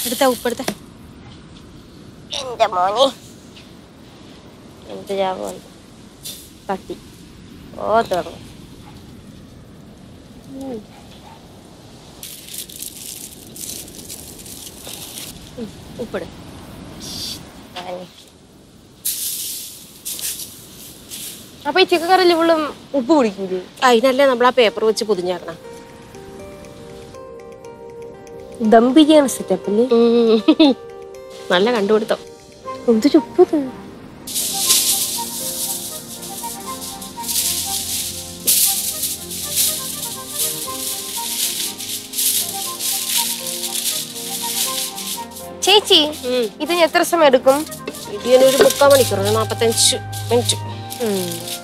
എടുത്ത ഉപ്പെടുത്ത എന്റെ മോനെ എന്ത് ജാപം തട്ടി ഓ തുറന്നു ഉപ്പിട് അപ്പൊ ഈ ചിക്കൻ കറിയിൽ ഇവളും ഉപ്പ് പിടിക്കൂലേ അതിനല്ലേ നമ്മൾ ആ പേപ്പർ വെച്ച് പൊതിഞ്ഞേക്കണം ദം ബിരിയാണി സെറ്റപ്പില് നല്ല കണ്ടുപിടുത്തം എന്തൊരു ഉപ്പ് ഇത്? ചേച്ചി ഇതിന് എത്ര സമയം എടുക്കും ഇതിനൊരു മുക്കാൽ മണിക്കൂർ ഒരു നാൽപ്പത്തഞ്ച് മിനിറ്റ് ഉം.